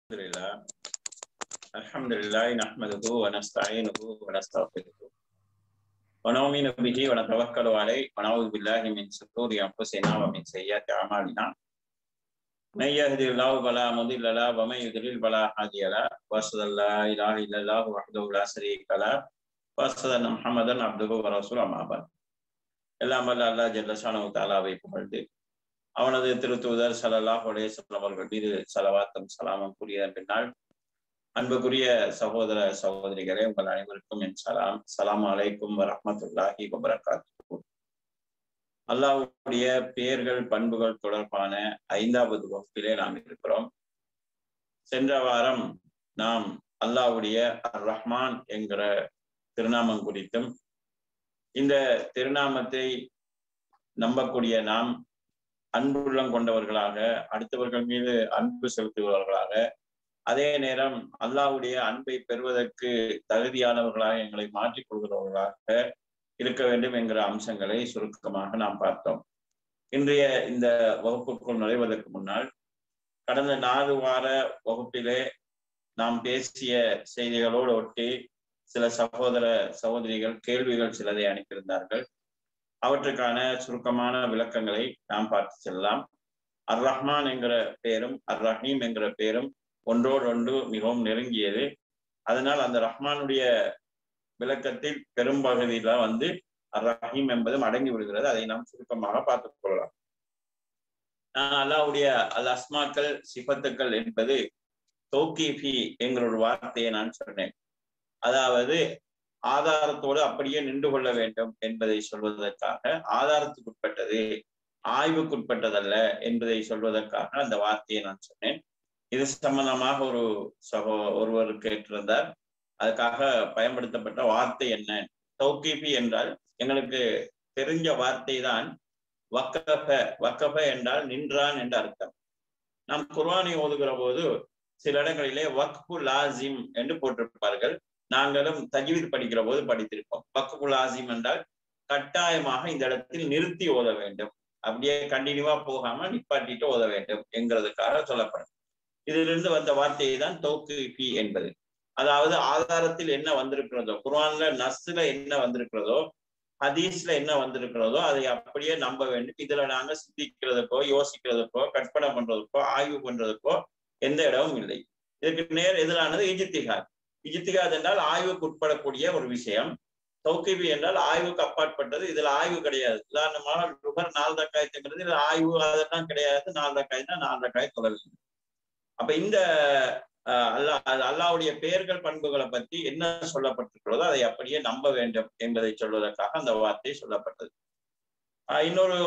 الحمد لله الحمد لله نحمده ونستعينه ونستغفره ونؤمن به ونتوكل عليه ونعوذ بالله من شرور انفسنا ومن سيئات اعمالنا من يهد الله فلا مضل له ومن يضلل فلا هادي له واشهد ان لا اله الا الله وحده لا شريك له واشهد ان محمدا عبده ورسوله اما بعد எல்லாம் வல்ல அல்லாஹ் ஜல்லஷானு தாலாவை புகழ்ந்து அவனது திருத்தூதர் சலல்லாஹ் அலேசல்லம் அவர்கள் மீது சலவாத்தம் சலாமம் கூறிய பின்னால் அன்புக்குரிய சகோதர சகோதரிகளே உங்கள் அனைவருக்கும் என் சலாம் சலாம் அலைக்கும் வரமத்துல்லாஹி வபரகாத்து அல்லாஹுடைய பெயர்கள் பண்புகள் தொடர்பான ஐந்தாவது வகுப்பிலே நாம் இருக்கிறோம் சென்ற வாரம் நாம் அல்லாஹுடைய அர் ரஹ்மான் என்கிற திருநாமம் குறித்தும் இந்த திருநாமத்தை நம்பக்கூடிய நாம் அன்புள்ளம் கொண்டவர்களாக அடுத்தவர்கள் மீது அன்பு செலுத்துபவர்களாக அதே நேரம் அல்லாவுடைய அன்பை பெறுவதற்கு தகுதியானவர்களாக எங்களை மாற்றிக் கொள்கிறவர்களாக இருக்க வேண்டும் என்கிற அம்சங்களை சுருக்கமாக நாம் பார்த்தோம் இன்றைய இந்த வகுப்புக்குள் நுழைவதற்கு முன்னால் கடந்த நாலு வார வகுப்பிலே நாம் பேசிய செய்திகளோடு ஒட்டி சில சகோதர சகோதரிகள் கேள்விகள் சிலதை அனுப்பியிருந்தார்கள் அவற்றுக்கான சுருக்கமான விளக்கங்களை நாம் பார்த்து செல்லலாம் அர் ரஹ்மான் என்கிற பெயரும் அர் ரஹீம் என்கிற பெயரும் ஒன்றோடு ஒன்று மிகவும் நெருங்கியது அதனால் அந்த ரஹ்மானுடைய விளக்கத்தில் பெரும்பகுதியில வந்து அர் ரஹீம் என்பதும் அடங்கி விடுகிறது அதை நாம் சுருக்கமாக பார்த்துக் கொள்ளலாம் அல்லாவுடைய அல் அஸ்மாக்கள் சிபத்துக்கள் என்பது தோக்கிஃபி என்கிற ஒரு வார்த்தையை நான் சொன்னேன் அதாவது ஆதாரத்தோடு அப்படியே நின்று கொள்ள வேண்டும் என்பதை சொல்வதற்காக ஆதாரத்துக்குட்பட்டது ஆய்வுக்குட்பட்டதல்ல என்பதை சொல்வதற்காக அந்த வார்த்தையை நான் சொன்னேன் இது சம்பந்தமாக ஒரு சகோ ஒருவர் கேட்டிருந்தார் அதுக்காக பயன்படுத்தப்பட்ட வார்த்தை என்ன தௌகிபி என்றால் எங்களுக்கு தெரிஞ்ச வார்த்தை தான் வக்கப வக்கப என்றால் நின்றான் என்ற அர்த்தம் நாம் குர்வானை ஓதுகிற போது சில இடங்களிலே வக்பு லாசிம் என்று போட்டிருப்பார்கள் நாங்களும் தஜ்வீத் படிக்கிற போது படித்திருப்போம் வக்பு லாசிம் என்றால் கட்டாயமாக இந்த இடத்தில் நிறுத்தி ஓத வேண்டும் அப்படியே கண்டினியூவா போகாம நிப்பாட்டிட்டு ஓத வேண்டும் என்கிறதுக்காக சொல்லப்படும் இதிலிருந்து வந்த வார்த்தையை தான் தோக்கு என்பது அதாவது ஆதாரத்தில் என்ன வந்திருக்கிறதோ குர்ஆன்ல நஸ்ல என்ன வந்திருக்கிறதோ ஹதீஸ்ல என்ன வந்திருக்கிறதோ அதை அப்படியே நம்ப வேண்டும் இதுல நாங்க சிந்திக்கிறதுக்கோ யோசிக்கிறதுக்கோ கற்பனை பண்றதுக்கோ ஆய்வு பண்றதுக்கோ எந்த இடமும் இல்லை இதுக்கு நேர் எதிரானது இஜித்திகாத் இஜித்திகாத் என்றால் ஆய்வுக்கு உட்படக்கூடிய ஒரு விஷயம் தௌகிபி என்றால் ஆய்வுக்கு அப்பாற்பட்டது இதுல ஆய்வு கிடையாது உதாரணமாக லுகர் நாலு ரக்காயத்துங்கிறது இதுல ஆய்வு அதெல்லாம் கிடையாது நாலு ரக்காய்னா நாலு ரக்காய் தொடர்ந்து அப்ப இந்த அல்லா அல்லாவுடைய பெயர்கள் பண்புகளை பற்றி என்ன சொல்லப்பட்டிருக்கிறதோ அதை அப்படியே நம்ப வேண்டும் என்பதை சொல்வதற்காக அந்த வார்த்தை சொல்லப்பட்டது இன்னொரு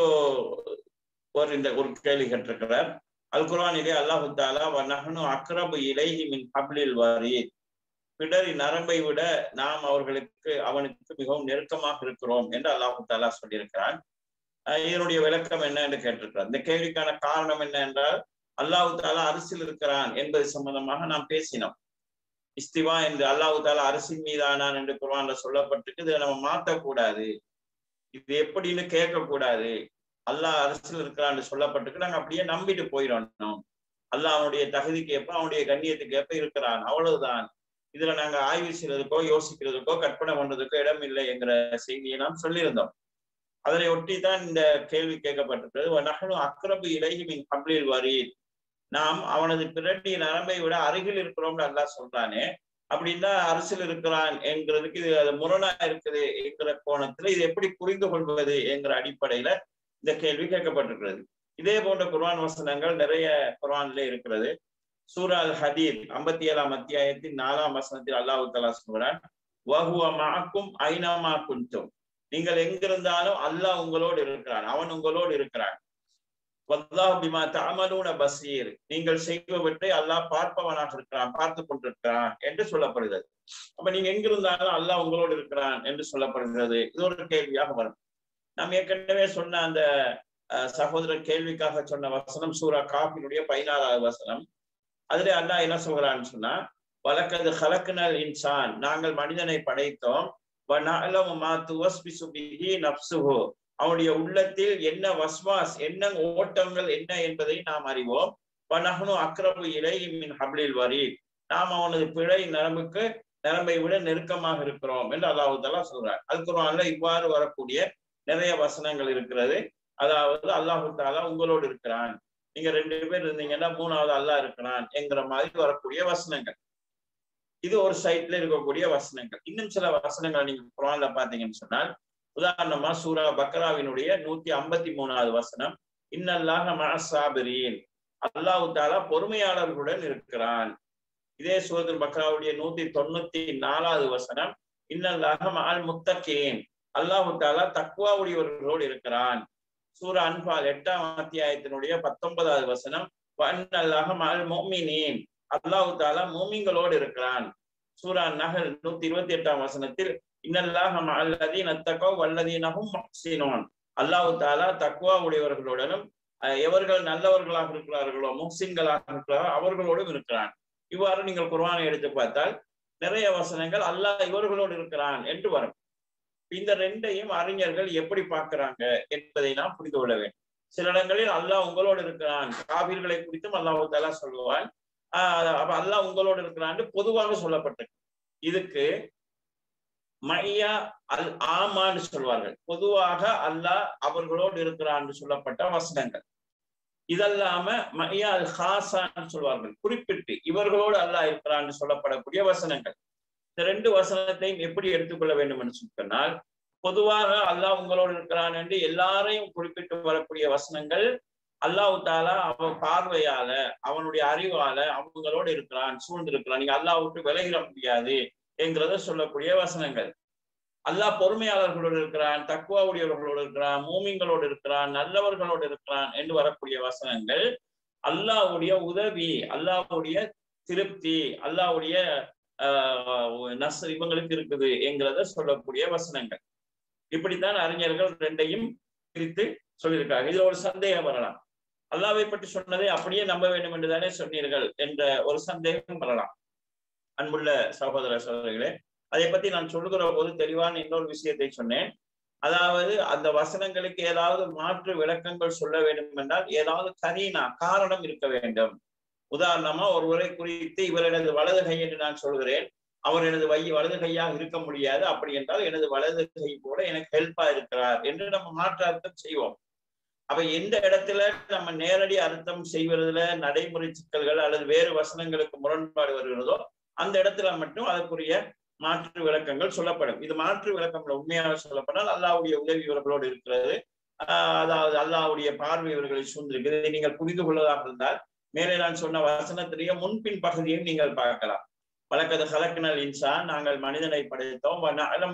ஒரு இந்த ஒரு கேள்வி கேட்டிருக்கிறார் அல் குர்ஆனிலே அல்லாஹு தாலா நஹனு அக்ரபு இலைஹி மின் ஹப்லில் வரீத் பிடரி நரம்பை விட நாம் அவர்களுக்கு அவனுக்கு மிகவும் நெருக்கமாக இருக்கிறோம் என்று அல்லாஹு தாலா சொல்லியிருக்கிறான் இதனுடைய விளக்கம் என்ன என்று கேட்டிருக்கிறார் இந்த கேள்விக்கான காரணம் என்ன என்றால் அல்லாஹு தாலா அரசில் இருக்கிறான் என்பது சம்பந்தமாக நாம் பேசினோம் இஸ்திவா என்று அல்லாஹு தாலா அரசின் மீதானான் என்று குர்ஆன்ல சொல்லப்பட்டிருக்கு இதை நம்ம மாற்றக்கூடாது இது எப்படின்னு கேட்கக்கூடாது அல்லாஹ் அரசில் இருக்கிறான்னு சொல்லப்பட்டிருக்கு நாங்க அப்படியே நம்பிட்டு போயிடணும் அல்லாஹ் அவனுடைய தகுதிக்கு ஏற்ப அவனுடைய கண்ணியத்துக்கு ஏற்ப இருக்கிறான் அவ்வளவுதான் இதுல நாங்க ஆய்வு செய்யறதுக்கோ யோசிக்கிறதுக்கோ கற்பனை பண்றதுக்கோ இடம் இல்லை என்கிற செய்தியை நாம் சொல்லியிருந்தோம் அதனை ஒட்டி தான் இந்த கேள்வி கேட்கப்பட்டிருக்கிறது அக்ரபு இலகி மின் கம்ப்ளீல் வரி நாம் அவனது பிறட்டி நரம்பை விட அருகில் இருக்கிறோம்னு அல்லா சொல்றானே அப்படின்னா அரசியல் இருக்கிறான் என்கிறதுக்கு இது அது முரணா இருக்குது என்கிற கோணத்துல இது எப்படி புரிந்து கொள்வது என்கிற அடிப்படையில இந்த கேள்வி கேட்கப்பட்டிருக்கிறது இதே போன்ற குர்ஆன் வசனங்கள் நிறைய குர்ஆன்ல இருக்கிறது சூரா அல் ஹதீர் ஐம்பத்தி ஏழாம் அத்தியாயத்தின் நாலாம் வசனத்தில் அல்லாஹு தலா சொல்கிறான் வஹுவ மாக்கும் ஐனமா குந்தும் நீங்கள் எங்கிருந்தாலும் அல்லாஹ் உங்களோடு இருக்கிறான் அவன் உங்களோடு இருக்கிறான் வல்லாஹ் பிமா தஅமலூன பசீர் நீங்கள் செய்வவற்றை அல்லாஹ் பார்ப்பவனாக இருக்கிறான் பார்த்து கொண்டிருக்கிறான் என்று சொல்லப்படுகிறது அப்ப நீங்க எங்கிருந்தாலும் அல்லாஹ் உங்களோடு இருக்கிறான் என்று சொல்லப்படுகிறது இது ஒரு கேள்வியாக வரும் நாம் ஏற்கனவே சொன்ன அந்த சகோதரர் கேள்விக்காக சொன்ன வசனம் சூரா காபினுடைய பதினாறாவது வசனம் அதுல அல்லாஹ் என்ன சொல்கிறான்னு சொன்னா வழக்கது ஹலக்குனல் இன்சான் நாங்கள் மனிதனை படைத்தோம் அவனுடைய உள்ளத்தில் என்ன வஸ்வாஸ் என்ன ஓட்டங்கள் என்ன என்பதை நாம் அறிவோம் வனஹனு அக்ரபு இலை மின் ஹப்ளில் வரி நாம் அவனது பிழை நரம்புக்கு நரம்பை விட நெருக்கமாக இருக்கிறோம் என்று அல்லாஹு தாலா சொல்றார் அது குரான்ல இவ்வாறு வரக்கூடிய நிறைய வசனங்கள் இருக்கிறது அதாவது அல்லாஹு தாலா உங்களோடு இருக்கிறான் நீங்க ரெண்டு பேர் இருந்தீங்கன்னா மூணாவது அல்லாஹ் இருக்கிறான் என்கிற மாதிரி வரக்கூடிய வசனங்கள் இது ஒரு சைட்ல இருக்கக்கூடிய வசனங்கள் இன்னும் சில வசனங்கள் நீங்க குரான்ல பாத்தீங்கன்னு சொன்னால் உதாரணமா சூரா பக்ராவினுடைய நூத்தி ஐம்பத்தி மூணாவது வசனம் இன்னல்லாக மனசாபிரியின் அல்லாஹு தாலா பொறுமையாளர்களுடன் இருக்கிறான் இதே சூரத்தில் பக்ராவுடைய நூத்தி தொண்ணூத்தி நாலாவது வசனம் இன்னல்லாக மால் முத்தகேன் அல்லாஹு தாலா தக்குவாவுடையவர்களோடு இருக்கிறான் சூரா அன்பால் எட்டாம் அத்தியாயத்தினுடைய பத்தொன்பதாவது வசனம் வன்னல்லாக மால் மோமினேன் அல்லாஹு தாலா மோமிங்களோடு இருக்கிறான் சூரா நகல் நூத்தி இருபத்தி எட்டாம் வசனத்தில் இன்னல்லாக அல்லதீன் அத்தகோ வல்லதீனகும் மஹ்சினோன் அல்லாஹு தாலா தக்குவா உடையவர்களுடனும் எவர்கள் நல்லவர்களாக இருக்கிறார்களோ முஹ்சின்களாக இருக்கிறாரோ அவர்களோடும் இருக்கிறான் இவ்வாறு நீங்கள் குர்வானை எடுத்து பார்த்தால் நிறைய வசனங்கள் அல்லாஹ் இவர்களோடு இருக்கிறான் என்று வரும் இந்த ரெண்டையும் அறிஞர்கள் எப்படி பார்க்கிறாங்க என்பதை நாம் புரிந்து கொள்ள வேண்டும் சில இடங்களில் அல்லாஹ் உங்களோடு இருக்கிறான் காவிர்களை குறித்தும் அல்லாஹு தாலா சொல்லுவான் ஆஹ் அப்ப அல்லாஹ் உங்களோடு இருக்கிறான் பொதுவாக சொல்லப்பட்டது இதுக்கு மையா அல் ஆமான்னு சொல்வார்கள் பொதுவாக அல்லாஹ் அவர்களோடு இருக்கிறான்னு சொல்லப்பட்ட வசனங்கள் இதல்லாம மையா அல் ஹாசான்னு சொல்வார்கள் குறிப்பிட்டு இவர்களோடு அல்லாஹ் இருக்கிறான்னு சொல்லப்படக்கூடிய வசனங்கள் இந்த ரெண்டு வசனத்தையும் எப்படி எடுத்துக்கொள்ள வேண்டும் என்று சொன்னால் பொதுவாக அல்லாஹ் உங்களோடு இருக்கிறான் என்று எல்லாரையும் குறிப்பிட்டு வரக்கூடிய வசனங்கள் அல்லாஹு தாலா அவன் பார்வையால அவனுடைய அறிவால அவங்களோடு இருக்கிறான் சூழ்ந்திருக்கிறான் நீங்க அல்லாஹ் விட்டு விலகிட முடியாது என்கிறத சொல்லக்கூடிய வசனங்கள் அல்லாஹ் பொறுமையாளர்களோடு இருக்கிறான் தக்குவாவுடையவர்களோடு இருக்கிறான் மூமிங்களோடு இருக்கிறான் நல்லவர்களோடு இருக்கிறான் என்று வரக்கூடிய வசனங்கள் அல்லாஹ்வுடைய உதவி அல்லாஹ்வுடைய திருப்தி அல்லாஹ்வுடைய ஆஹ் நஸ் இவங்களுக்கு இருக்குது என்கிறத சொல்லக்கூடிய வசனங்கள் இப்படித்தான் அறிஞர்கள் ரெண்டையும் பிரித்து சொல்லியிருக்காங்க இதுல ஒரு சந்தேகம் வரலாம் அல்லாவை பற்றி சொன்னதை அப்படியே நம்ப வேண்டும் என்று தானே சொன்னீர்கள் என்ற ஒரு சந்தேகம் வரலாம் அன்புள்ள சகோதர சகோதரிகளே அதை பத்தி நான் சொல்லுகிற போது தெளிவான இன்னொரு விஷயத்தை சொன்னேன் அதாவது அந்த வசனங்களுக்கு ஏதாவது மாற்று விளக்கங்கள் சொல்ல வேண்டும் என்றால் ஏதாவது கரீனா காரணம் இருக்க வேண்டும் உதாரணமா ஒருவரை குறித்து இவர் எனது வலது கை என்று நான் சொல்கிறேன் அவர் எனது வை வலது கையாக இருக்க முடியாது அப்படி என்றால் எனது வலது கை கூட எனக்கு ஹெல்ப்பா இருக்கிறார் என்று நம்ம மாற்று அர்த்தம் செய்வோம் அப்ப எந்த இடத்துல நம்ம நேரடி அர்த்தம் செய்வதில் நடைமுறை சிக்கல்கள் அல்லது வேறு வசனங்களுக்கு முரண்பாடு வருகிறதோ அந்த இடத்துல மட்டும் அதற்குரிய மாற்று விளக்கங்கள் சொல்லப்படும் இது மாற்று விளக்கங்கள் உண்மையாக சொல்லப்படால் அல்லாவுடைய உதவி இவர்களோடு இருக்கிறது ஆஹ் அதாவது அல்லாவுடைய பார்வை இவர்களை சூழ்ந்திருக்கு இதை நீங்கள் புரிந்து கொள்வதாக இருந்தால் மேலே நான் சொன்ன வசனத்திலேயே முன்பின் பகுதியையும் நீங்கள் பார்க்கலாம் வழக்கது கலக்கினல் இன்சான் நாங்கள் மனிதனை படைத்தோம்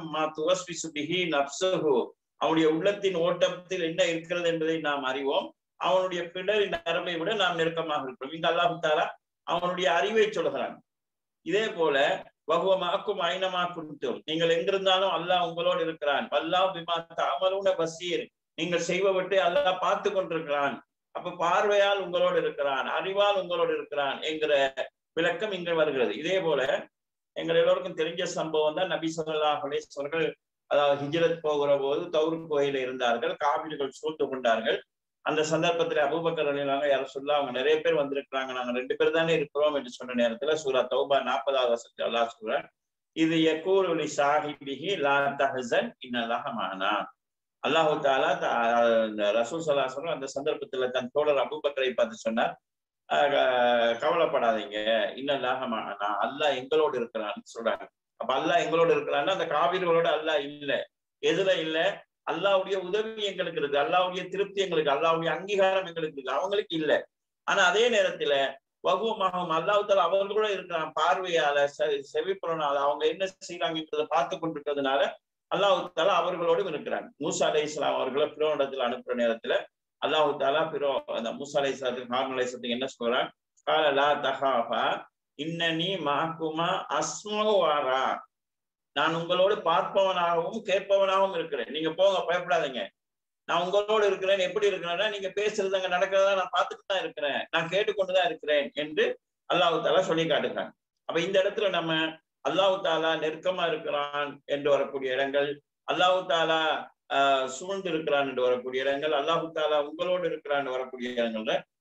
அவனுடைய உள்ளத்தின் ஓட்டத்தில் என்ன இருக்கிறது என்பதை நாம் அறிவோம் அவனுடைய பிடரின் நரம்பை விட நாம் நெருக்கமாக இருக்கிறோம் இந்த அல்லாஹு தாலா அவனுடைய அறிவை சொல்கிறான் இதே போல வகுவமாக்கும் ஐனமா குடுத்தோம் நீங்கள் எங்கிருந்தாலும் அல்லாஹ் உங்களோடு இருக்கிறான் வல்லா பிமா தாமலூன பசீர் நீங்கள் செய்வவற்றை அல்லாஹ் பார்த்து கொண்டிருக்கிறான் அப்ப பார்வையால் உங்களோடு இருக்கிறான் அறிவால் உங்களோடு இருக்கிறான் என்கிற விளக்கம் இங்கு வருகிறது இதே போல எங்கள் எல்லோருக்கும் தெரிஞ்ச சம்பவம் தான் நபி சொல்லா அவர்கள் அதாவது ஹிஜ்ரத் போகிற போது தௌரு கோயில இருந்தார்கள் காவிரிகள் சூழ்ந்து கொண்டார்கள் அந்த சந்தர்ப்பத்தில் அபூபக்கர் அலிலாங்க யாரும் சொல்ல அவங்க நிறைய பேர் வந்திருக்கிறாங்க நாங்க ரெண்டு பேர் தானே இருக்கிறோம் என்று சொன்ன நேரத்துல சூரா தௌபா நாற்பதாவது வருஷத்துல அல்லா சொல்றான் இது யக்கூர் சாஹிபிஹி லா தஹசன் இன்னல்லாஹ மானா அல்லாஹு தாலா ரசூல் சல்லா சொல்ற அந்த சந்தர்ப்பத்துல தன் தோழர் அபூபக்கரை பார்த்து சொன்னார் கவலைப்படாதீங்க இன்னல்லாக மானா அல்லாஹ் எங்களோடு இருக்கிறான்னு சொல்றாங்க அப்ப அல்லாஹ் எங்களோடு இருக்கிறான்னா அந்த காவிரிகளோட அல்லாஹ் இல்ல எதுல இல்ல அல்லாவுடைய உதவி எங்களுக்கு இருக்கு அல்லாவுடைய திருப்தி எங்களுக்கு அல்லாவுடைய அங்கீகாரம் எங்களுக்கு இருக்கு அவங்களுக்கு இல்ல ஆனா அதே நேரத்துல வகுவமாகவும் அல்லாஹால அவர்களோட இருக்கிறான் பார்வையால செவிப்புறனால அவங்க என்ன செய்யறாங்கன்றத பார்த்து கொண்டிருக்கிறதுனால அல்லாஹு தாலா அவர்களோடும் இருக்கிறாங்க மூசா அலை இஸ்லாம் அவர்களை பிறோனிடத்துல அனுப்புற நேரத்துல அல்லாஹு தாலா பிறோ அந்த மூசா அலை இஸ்லாத்துக்கு ஹார்ன் அலை இஸ்லாத்துக்கு என்ன சொல்றான் கால லா தஹாஃபா இன்னனி மாக்குமா அஸ்மகுவாரா நான் உங்களோடு பார்ப்பவனாகவும் கேட்பவனாகவும் இருக்கிறேன் நீங்க போங்க பயப்படாதீங்க நான் உங்களோடு இருக்கிறேன் எப்படி இருக்கிறேன்னா நீங்க பேசுறது அங்க நடக்கிறதா நான் பார்த்துட்டு தான் இருக்கிறேன் நான் கேட்டுக்கொண்டுதான் இருக்கிறேன் என்று அல்லாஹு தாலா சொல்லி காட்டுகிறான் அப்ப இந்த இடத்துல நம்ம அல்லாஹு தாலா நெருக்கமா இருக்கிறான் என்று வரக்கூடிய இடங்கள் அல்லாஹு தாலா ஆஹ் சூழ்ந்து இருக்கிறான் என்று வரக்கூடிய இடங்கள் அல்லாஹு தாலா உங்களோடு இருக்கிறான் வரக்கூடிய இடங்கள்ல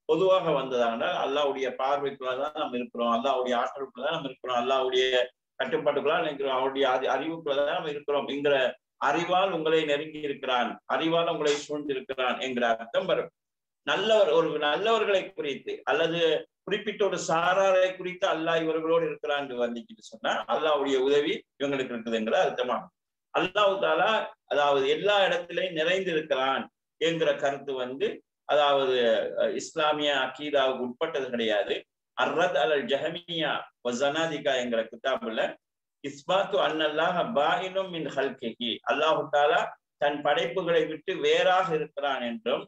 பொதுவாக வந்ததானால் அல்லாவுடைய பார்வைக்குள்ளதான் நம்ம இருக்கிறோம் அல்லாவுடைய ஆற்றலுக்குள்ளதான் நம்ம இருக்கிறோம் அல்லாவுடைய கட்டுப்பாட்டுக்குள்ள நினைக்கிறோம் அவருடைய அறிவுக்குள்ளதான் நம்ம இருக்கிறோம் என்கிற அறிவால் உங்களை நெருங்கி இருக்கிறான் அறிவால் உங்களை சூழ்ந்திருக்கிறான் என்கிற அர்த்தம் வரும் நல்லவர் ஒரு நல்லவர்களை குறித்து அல்லது குறிப்பிட்ட ஒரு சாராரை குறித்து அல்லாஹ் இவர்களோடு இருக்கிறான் வந்துச்சுன்னு சொன்னா அல்லாவுடைய உதவி இவங்களுக்கு இருக்குதுங்கிற அர்த்தமாகும் அல்லாஹு தாலா அதாவது எல்லா இடத்திலையும் நிறைந்து இருக்கிறான் என்கிற கருத்து வந்து அதாவது இஸ்லாமிய அக்கீதாவுக்கு உட்பட்டது கிடையாது அர்ரத் அல் ஜஹமியா வசனாதிகா என்கிற கிதாபுல இஸ்பாத்து அன்னல்லாஹ் பாயினும் மின் ஹல்கி அல்லாஹு தாலா தன் படைப்புகளை விட்டு வேறாக இருக்கிறான் என்றும்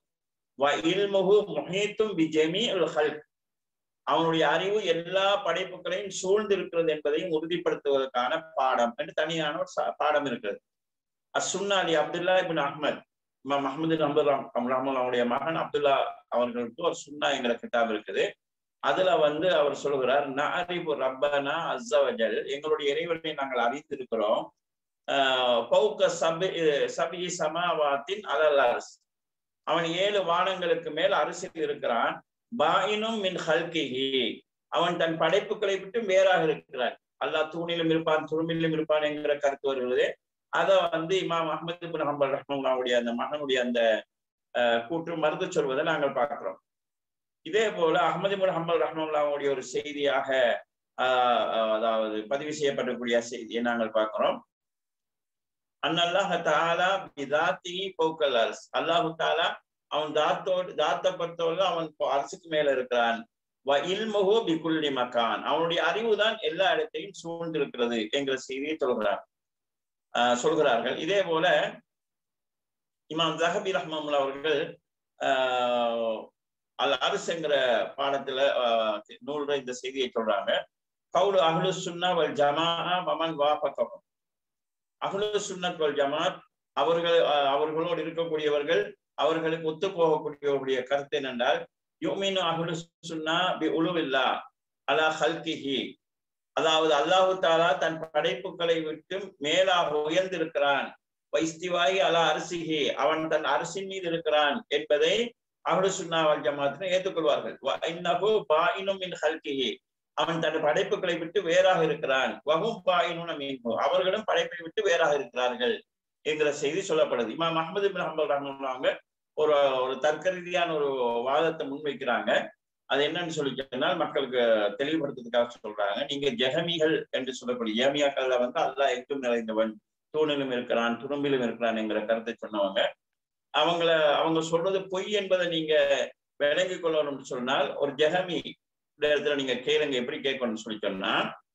அவனுடைய அறிவு எல்லா படைப்புகளையும் சூழ்ந்து இருக்கிறது என்பதையும் உறுதிப்படுத்துவதற்கான பாடம் என்று தனியான ஒரு பாடம் இருக்கிறது அசுன்னா Ali Abdullah ibn Ahmad Muhammad Ahmad ரஹமுல் அவனுடைய மகன் அப்துல்லா அவர்களுக்கு ஒரு சுன்னா என்கிற கிதாப் இருக்குது அதுல வந்து அவர் சொல்கிறார் நரிபு ரப்பனா அஸ்ஸவஜல் எங்களுடைய இறைவனை நாங்கள் அறிந்திருக்கிறோம் பௌக்க சபி சபி சமாவாத்தின் அலல் அரசு அவன் ஏழு வானங்களுக்கு மேல் அரசியல் இருக்கிறான் பாயினும் மின் ஹல்கிஹி அவன் தன் படைப்புகளை விட்டு வேறாக இருக்கிறான் அல்லாஹ் தூணிலும் இருப்பான் துரும்பிலும் இருப்பான் என்கிற கருத்து வருகிறது அத வந்து இமாம் அஹமது பின் ஹம்பல் ரஹ்மனுடைய அந்த மகனுடைய அந்த கூற்று மறுத்து சொல்வதை நாங்கள் பார்க்கிறோம் இதே போல அஹமது பின் ஹம்பல் ரஹ்மனுடைய ஒரு செய்தியாக அதாவது பதிவு செய்யப்படக்கூடிய செய்தியை நாங்கள் பார்க்கிறோம் அன்னல்லாஹ தாலா பிதாத்தி போக்கல் அரசு அல்லாஹு தாலா அவன் தாத்தோடு தாத்தை பொறுத்தவரை அவன் அரசுக்கு மேல இருக்கிறான் இல்முகு பிகுல்லி மக்கான் அவனுடைய அறிவு தான் எல்லா இடத்தையும் சூழ்ந்திருக்கிறது என்கிற செய்தியை சொல்கிறார் ஆஹ் சொல்கிறார்கள் இதே போல இமாம் ஜஹபி ரஹ்மாமுல் அவர்கள் ஆஹ் அல் அரசுங்கிற பாடத்துல நூல்ல இந்த செய்தியை சொல்றாங்க கவுலு அஹ்லு சுன்னா வல் ஜமா மமன் வாபக்கம் அஹ்லு சுன்னத் வல் ஜமாத் அவர்கள் அவர்களோடு இருக்கக்கூடியவர்கள் அவர்களுக்கு ஒத்து போகக்கூடியவருடைய கருத்து என்னென்றால் யூமினு அஹ்லு சுன்னா பி உழுவில்லா அலா ஹல்கிஹி அதாவது அல்லாஹு தாலா தன் படைப்புகளை விட்டு மேலாக உயர்ந்திருக்கிறான் வைஸ்திவாய் அலா அரிசிஹி அவன் தன் அரசின் மீது இருக்கிறான் என்பதை அஹ்லு சுன்னா வல் ஜமாத்தினர் ஏற்றுக்கொள்வார்கள் இன்னஹு பாயினும் மின் ஹல்கிஹி அவன் தன் படைப்புகளை விட்டு வேறாக இருக்கிறான் வகும் பாயினும் மீன்பு அவர்களும் படைப்பை விட்டு வேறாக இருக்கிறார்கள் என்கிற செய்தி சொல்லப்படுது இமாம் அஹமது பின் ஹம்பல் ரஹ்மாங்க ஒரு ஒரு தர்க்க ரீதியான ஒரு வாதத்தை முன்வைக்கிறாங்க அது என்னன்னு சொல்லி சொன்னால் மக்களுக்கு தெளிவுபடுத்துறதுக்காக சொல்றாங்க நீங்க ஜெகமிகள் என்று சொல்லக்கூடிய ஏமியாக்கள்ல வந்து அல்லாஹ் எங்கும் நிறைந்தவன் தூணிலும் இருக்கிறான் துரும்பிலும் இருக்கிறான் என்கிற கருத்தை சொன்னவங்க அவங்கள அவங்க சொல்றது பொய் என்பதை நீங்க விளங்கி கொள்ளணும்னு சொன்னால் ஒரு ஜெகமி இடத்துல நீங்க கேளுங்க எப்படி கேட்கணும்னு சொல்லி சொன்னா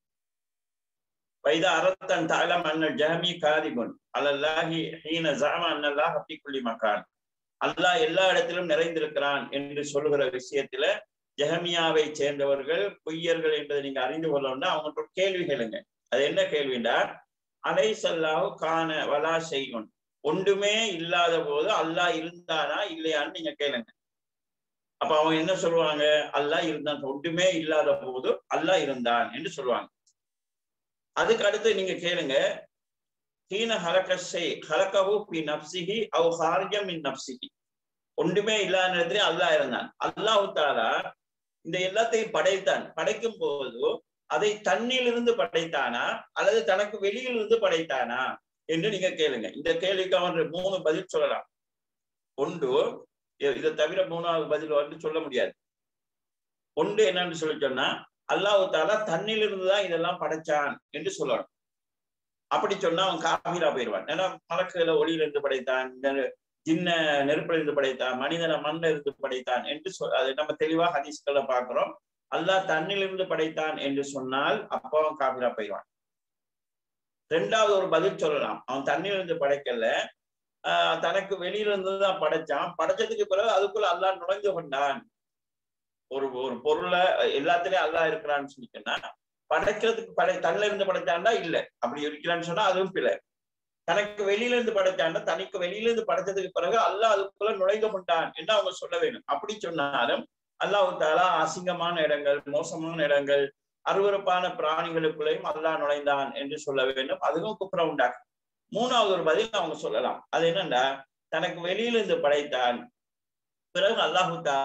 வைதா அரத்தன் தாலம் அண்ணல் ஜஹமி காதிபுன் அலல்லாஹி ஹீன ஜாமா அன்னல்லாஹ் ஹப்பிக்குள்ளி மக்கான் அல்லாஹ் எல்லா இடத்திலும் நிறைந்திருக்கிறான் என்று சொல்லுகிற விஷயத்துல ஜெஹமியாவை சேர்ந்தவர்கள் பொய்யர்கள் என்பதை நீங்க அறிந்து கொள்ளணும்னா அவங்க கேள்வி கேளுங்க அது என்ன கேள்விண்டா அலை சல்லாஹு காண வலா செய்யும் ஒன்றுமே இல்லாத போது அல்லாஹ் இருந்தானா இல்லையான்னு நீங்க கேளுங்க அப்ப அவங்க என்ன சொல்லுவாங்க அல்லாஹ் இருந்தான் ஒன்றுமே இல்லாத போது அல்லாஹ் இருந்தான் என்று சொல்லுவாங்க அதுக்கு அடுத்து நீங்க கேளுங்க ஹீன ஹலகஷை ஹலகஹு பி நப்சிஹி அவ் ஹாரிஜம் மின் நப்சிஹி ஒன்றுமே இல்லாத நேரத்திலே அல்லாஹ் இருந்தான் அல்லாஹு தாலா இந்த எல்லாத்தையும் படைத்தான் படைக்கும் போது அதை தண்ணியிலிருந்து படைத்தானா அல்லது தனக்கு வெளியிலிருந்து படைத்தானா என்று நீங்க கேளுங்க இந்த கேள்விக்கு அவன் மூணு பதில் சொல்லலாம் ஒன்று இதை தவிர மூணாவது பதில் வந்து சொல்ல முடியாது ஒன்று என்னன்னு சொல்லி சொன்னா அல்லாஹு தாலா தண்ணிலிருந்து தான் இதெல்லாம் படைச்சான் என்று சொல்லணும் அப்படி சொன்னா அவன் காபீரா போயிடுவான் ஏன்னா மலக்குகளை ஒளியிலிருந்து படைத்தான் ஜின்ன நெருப்பிலிருந்து படைத்தான் மனிதனை மண்ணில் இருந்து படைத்தான் என்று சொல் அது நம்ம தெளிவா ஹதீஸ்களை பார்க்கிறோம் அல்லாஹ் தண்ணிலிருந்து படைத்தான் என்று சொன்னால் அப்போ அவன் காபீரா போயிடுவான் ரெண்டாவது ஒரு பதில் சொல்லலாம் அவன் தண்ணியிலிருந்து படைக்கல ஆஹ் தனக்கு வெளியிலிருந்து தான் படைச்சான் படைச்சதுக்கு பிறகு அதுக்குள்ள அல்லாஹ் நுழைஞ்சு கொண்டான் ஒரு ஒரு பொருளை எல்லாத்துலயும் அல்லாஹ் இருக்கிறான்னு சொல்லிட்டேன்னா படைக்கிறதுக்கு படை தன்னில இருந்து படைச்சாண்டா இல்ல அப்படி இருக்கிறான்னு சொன்னா அதுவும் பிள்ளை தனக்கு வெளியில இருந்து படைச்சாண்டா தனக்கு வெளியில இருந்து படைச்சதுக்கு பிறகு அல்லாஹ் அதுக்குள்ள நுழைந்து கொண்டான் என்று அவங்க சொல்ல வேண்டும் அப்படி சொன்னாலும் அல்லாஹு தாலா அசிங்கமான இடங்கள் மோசமான இடங்கள் அருவறுப்பான பிராணிகளுக்குள்ளேயும் அல்லாஹ் நுழைந்தான் என்று சொல்ல வேண்டும் அதுவும் குப்புறம் உண்டாகும் மூணாவது ஒரு பதில் அவங்க சொல்லலாம் அது என்னன்னா தனக்கு வெளியிலிருந்து படைத்தான் பிறகு அல்லாஹு தாலா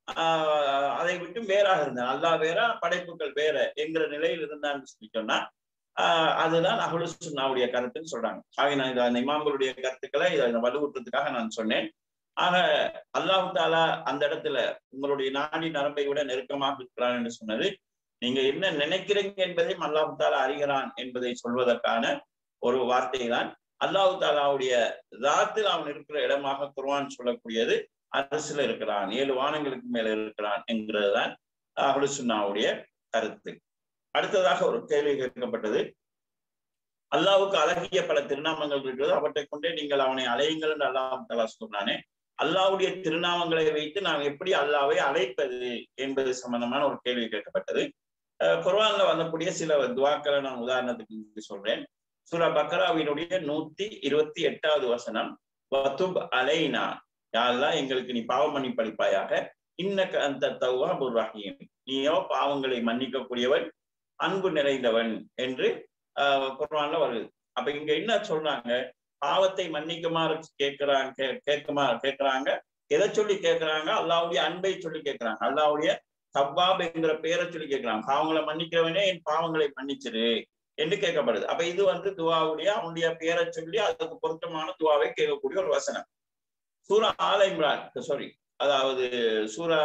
ஆஹ் அதை விட்டு வேறாக இருந்தான் அல்லாஹ் வேற படைப்புகள் வேற என்கிற நிலையில் இருந்தான்னு சொல்லி சொன்னா ஆஹ் அதுதான் அஹ்லு சுன்னாவுடைய கருத்துன்னு சொல்றாங்க ஆக நான் இதை அந்த இமாம்களுடைய கருத்துக்களை இதை வலுவூட்டுறதுக்காக நான் சொன்னேன் ஆக அல்லாஹு தாலா அந்த இடத்துல உங்களுடைய நாடி நரம்பை விட நெருக்கமாக இருக்கிறான் என்று சொன்னது நீங்க என்ன நினைக்கிறீங்க என்பதையும் அல்லாஹு தாலா அறிகிறான் என்பதை சொல்வதற்கான ஒரு வார்த்தை தான் அல்லாஹு தாலாவுடைய ராத்தில் அவன் இருக்கிற இடமாக குர்ஆன் சொல்லக்கூடியது அரசுல இருக்கிறான் ஏழு வானங்களுக்கு மேல இருக்கிறான் என்கிறதுதான் அஹ்லு சுன்னாவுடைய கருத்து அடுத்ததாக ஒரு கேள்வி கேட்கப்பட்டது அல்லாவுக்கு அழகிய பல திருநாமங்கள் இருக்கிறது அவற்றை கொண்டே நீங்கள் அவனை அலையுங்கள் என்று அல்லாஹ் தலா சொன்னானே அல்லாவுடைய திருநாமங்களை வைத்து நாம் எப்படி அல்லாவை அழைப்பது என்பது சம்பந்தமான ஒரு கேள்வி கேட்கப்பட்டது குர்ஆன்ல வரக்கூடிய சில துவாக்களை நான் உதாரணத்துக்கு சொல்றேன் சூரா பக்ராவினுடைய நூத்தி இருபத்தி எட்டாவது வசனம் வத்துப் அலைனா யாரெல்லாம் எங்களுக்கு நீ பாவ மன்னி படிப்பாயாக இன்னக்க அந்த தவ்வா ரஹீம் நீயோ பாவங்களை மன்னிக்கக்கூடியவன் அன்பு நிறைந்தவன் என்று ஆஹ் குர்ஆன்ல வருது அப்ப இங்க என்ன சொல்றாங்க பாவத்தை மன்னிக்குமாறு கேட்கிறாங்க கேட்குமா கேட்கிறாங்க எதை சொல்லி கேட்கிறாங்க அல்லாவுடைய அன்பை சொல்லி கேட்கிறாங்க அல்லாவுடைய தவ்வாப் என்கிற பேரை சொல்லி கேட்கிறாங்க பாவங்களை மன்னிக்கிறவனே என் பாவங்களை மன்னிச்சிரு என்று கேட்கப்படுது அப்ப இது வந்து துவாவுடைய அவனுடைய பேரை சொல்லி அதுக்கு பொருத்தமான துவாவை கேட்கக்கூடிய ஒரு வசனம் சூரா ஆல இம்ரான் சாரி அதாவது சூரா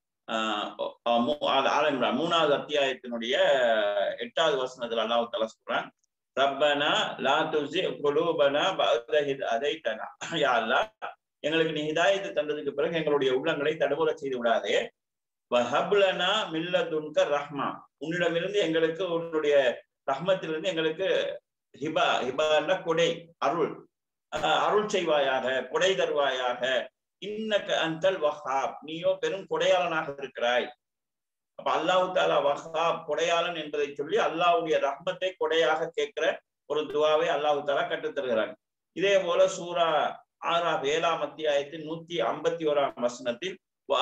ஆல இம்ரான் மூணாவது அத்தியாயத்தினுடைய எட்டாவது வசனத்துல அல்லாஹ் தலா சொல்றான் ரப்பனா லா துசி குலூபனா பஅத அதைத்தனா யா அல்லாஹ் எங்களுக்கு நீ ஹிதாயத்து தந்ததுக்கு பிறகு எங்களுடைய உள்ளங்களை தடுமுறை செய்து விடாதே வஹப்லனா மில்லதுன்க ரஹ்மா உன்னிடமிருந்து எங்களுக்கு உன்னுடைய ரஹ்மத்திலிருந்து எங்களுக்கு ஹிபா ஹிபான்னா கொடை அருள் அருள் செய்வாயாக கொடை தருவாயாக இன்னக்க அந்தல் வஹாப் நீயோ பெரும் கொடையாளனாக இருக்கிறாய் அப்ப அல்லாஹு தாலா வஹாப் கொடையாளன் என்பதை சொல்லி அல்லாஹுடைய ரஹ்மத்தை கொடையாக கேட்கிற ஒரு துவாவை அல்லாஹு தாலா கற்றுத்தருகிறாங்க இதே போல சூரா ஆறாம் ஏழாம் அத்தியாயத்தில் நூத்தி ஐம்பத்தி ஓராம் வசனத்தில்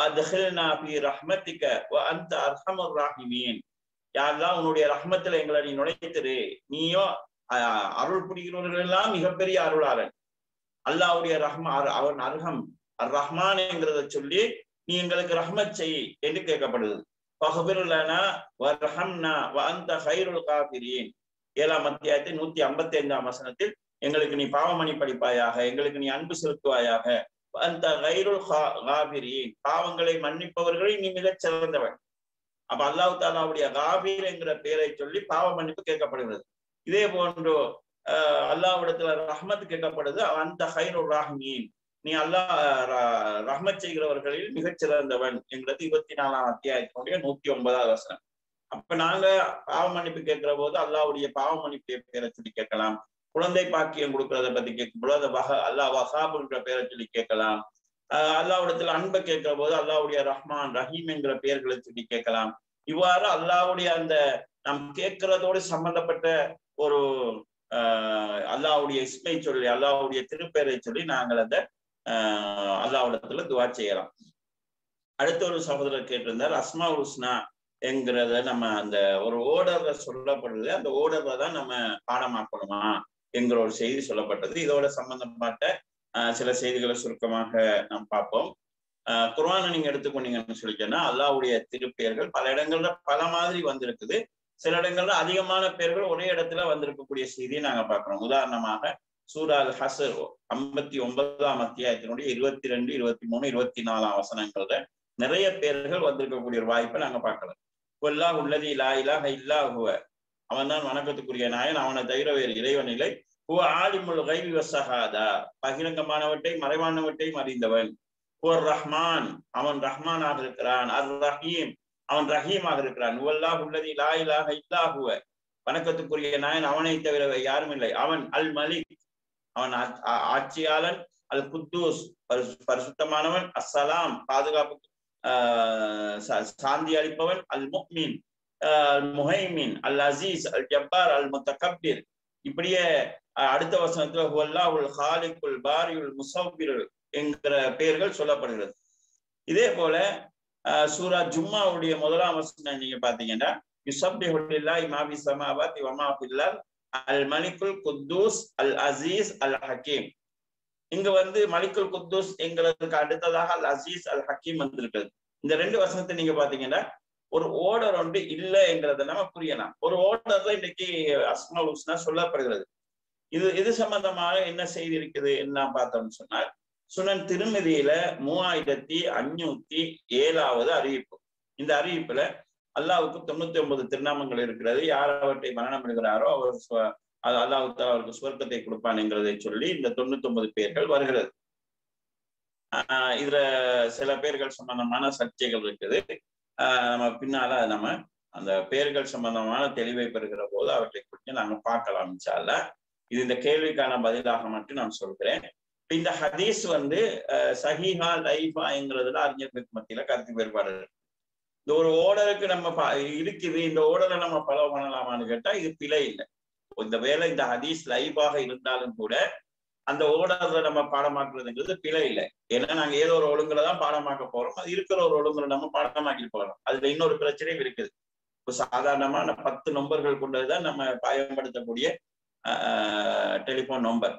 ரஹ்மத்திக்க அந்த அர்ஹமர் ராஹிமீன் யாரெல்லாம் உன்னுடைய ரஹ்மத்துல எங்களை நீ நுழைத்திரு நீயோ அருள் புரிகிறவர்கள் எல்லாம் மிகப்பெரிய அருளாளன் அல்லாவுடைய ரஹ்மா அவன் அர்ஹம் அர் ரஹ்மான் என்கிறத சொல்லி நீ எங்களுக்கு ரஹ்மத் செய் என்று கேட்கப்படுது பஹபிருலனா வர்ஹம்னா வந்த ஹைருல் காபிரீன் ஏழாம் அத்தியாயத்தில் நூத்தி ஐம்பத்தி ஐந்தாம் வசனத்தில் எங்களுக்கு நீ பாவமணி படிப்பாயாக எங்களுக்கு நீ அன்பு செலுத்துவாயாக அந்த கைருல் காபிரீன் பாவங்களை மன்னிப்பவர்களை நீ மிகச் சிறந்தவன் அப்ப அல்லாஹு தாலாவுடைய காபீர் என்கிற பெயரை சொல்லி பாவ மன்னிப்பு கேட்கப்படுகிறது இதே போன்று அஹ் அல்லாஹ்விடத்துல ரஹ்மத் கேட்கப்படுது அந்த ஹைருல் ராஹ்மீன் நீ அல்லாஹ் ரஹ்மத் செய்கிறவர்களில் மிகச் சிறந்தவன் என்கிறது இருபத்தி நாலாம் அத்தியாயத்தினுடைய நூத்தி ஒன்பதாவது வசனம் அப்ப நாங்க பாவ மன்னிப்பு கேட்கிற போது அல்லாவுடைய பாவ மன்னிப்பு பேரை சொல்லி கேட்கலாம் குழந்தை பாக்கியம் கொடுக்கறத பத்தி கேட்கும் பொழுது வஹ அல்லாஹ் வஹாபுன்ற பேரை சொல்லி கேட்கலாம் ஆஹ் அல்லாவிடத்துல அன்பை கேட்கிற போது அல்லாவுடைய ரஹ்மான் ரஹீம் என்கிற பெயர்களை சொல்லி கேட்கலாம் இவ்வாறு அல்லாவுடைய அந்த நாம் கேட்கிறதோடு சம்பந்தப்பட்ட ஒரு ஆஹ் அல்லாவுடைய இஸ்மை சொல்லி அல்லாவுடைய திருப்பெயரை சொல்லி நாங்கள் அந்த ஆஹ் அல்லாவிடத்துல துவா செய்யலாம் அடுத்த ஒரு சகோதரர் கேட்டிருந்தார் அஸ்மா உஸ்னா என்கிறத நம்ம அந்த ஒரு ஓடர்ல சொல்லப்படுது அந்த ஓடர்ல தான் நம்ம பாடமாக்கணுமா என்கிற ஒரு செய்தி சொல்லப்பட்டது இதோட சம்பந்தப்பட்ட சில செய்திகளை சுருக்கமாக நாம் பார்ப்போம் குர்ஆனை நீங்க எடுத்துக்கொண்டீங்கன்னு சொல்லிட்டேன்னா அல்லாவுடைய திருப்பெயர்கள் பல இடங்கள்ல பல மாதிரி வந்திருக்குது சில இடங்கள்ல அதிகமான பேர்கள் ஒரே இடத்துல வந்திருக்கக்கூடிய செய்தியை நாங்க பார்க்கிறோம் உதாரணமாக சூரா அல் ஹசர் ஐம்பத்தி ஒன்பதாம் அத்தியாயத்தினுடைய இருபத்தி ரெண்டு இருபத்தி மூணு இருபத்தி நாலாம் வசனங்கள்ல நிறைய பேர்கள் வந்திருக்கக்கூடிய ஒரு வாய்ப்பை நாங்க பார்க்கலாம் கொல்லா உள்ளதி இல்லா இலாஹ இல்லா ஹுவ அவன் தான் வணக்கத்துக்குரிய நாயன் அவனை தவிர வேறு இறைவன் இல்லை ஹுவ ஆலிமுல் கைவி வசஹாதா பகிரங்கமானவற்றை மறைவானவற்றையும் அறிந்தவன் ஹுவர் ரஹ்மான் அவன் ரஹ்மானாக இருக்கிறான் அர் ரஹீம் அவன் ரஹீமாக இருக்கிறான் உவல்லா உள்ளதி லா இலாஹ இல்லா ஹுவ வணக்கத்துக்குரிய நாயன் அவனை தவிர யாரும் இல்லை அவன் அல் மலிக் அவன் ஆட்சியாளன் அல் குத்தூஸ் பரிசுத்தமானவன் அஸ்ஸலாம் பாதுகாப்பு சாந்தி அளிப்பவன் அல் முக்மின் அல் முஹைமின் அல் அசீஸ் அல் ஜப்பார் அல் முத்தகப்பிர் இப்படியே அடுத்த வசனத்துல ஹுவல்லா உல் ஹாலிக்குல் பாரியுல் முசவ்பிர் என்கிற பெயர்கள் சொல்லப்படுகிறது இதே போல சூரா ஜும்மாவுடைய முதலாம் வசனம் நீங்க பாத்தீங்கன்னா யுசப்டிஹுல்லாஹி மா ஃபி ஸமாவாத்தி வ மா ஃபில் அல் மலிக்குல் குத்தூஸ் அல் அசீஸ் அல் ஹக்கீம் இங்க வந்து மலிக்குல் குத்தூஸ் என்கிறதுக்கு அடுத்ததாக அல் அசீஸ் அல் ஹக்கீம் வந்திருக்கிறது இந்த ரெண்டு வசனத்தை நீங்க பாத்தீங்கன்னா ஒரு ஓடர் ஒன்று இல்லை என்றதை நம்ம புரியலாம் ஒரு ஓடர் தான் இன்னைக்கு அஸ்மா உஸ்னா சொல்லப்படுகிறது இது இது சம்பந்தமாக என்ன செய்தி இருக்குது என்ன பார்த்தோம்னு சொன்னால் சுனன் திருமதியில மூவாயிரத்தி அஞ்சூத்தி ஏழாவது அறிவிப்பு இந்த அறிவிப்புல அல்லாவுக்கு தொண்ணூத்தி ஒன்பது திருநாமங்கள் இருக்கிறது யார் அவற்றை மரணம் எடுக்கிறாரோ அவர் அது அல்லாவுக்கு அவருக்கு சுவர்க்கத்தை கொடுப்பான்ங்கிறதை சொல்லி இந்த தொண்ணூத்தி ஒன்பது பேர்கள் வருகிறது ஆஹ் இதுல சில பேர்கள் சம்பந்தமான சர்ச்சைகள் இருக்குது ஆஹ் நம்ம பின்னால நம்ம அந்த பேர்கள் சம்பந்தமான தெளிவை பெறுகிற போது அவற்றை குறித்து நாங்க பார்க்கலாம் இன்ஷால்ல இது இந்த கேள்விக்கான பதிலாக மட்டும் நான் சொல்கிறேன் இந்த ஹதீஸ் வந்து சஹிஹா லைஃபாங்கிறதுல அறிஞர்களுக்கு மத்தியில கருத்து வேறுபாடு இந்த ஒரு ஓடருக்கு நம்ம இருக்குது இந்த ஓடரை நம்ம ஃபாலோ பண்ணலாமான்னு கேட்டா இது பிழை இல்லை இந்த வேலை இந்த ஹதீஸ் லைவாக இருந்தாலும் கூட அந்த ஓடர்ல நம்ம பாடமாக்குறதுங்கிறது பிழை இல்லை ஏன்னா நாங்க ஏதோ ஒரு ஒழுங்குல தான் பாடமாக்க போறோம் அது இருக்கிற ஒரு ஒழுங்குல நம்ம பாடமாக்கிட்டு போறோம் அதுல இன்னொரு பிரச்சனையும் இருக்குது இப்போ சாதாரணமான பத்து நம்பர்கள் கொண்டதுதான் நம்ம பயன்படுத்தக்கூடிய டெலிஃபோன் நம்பர்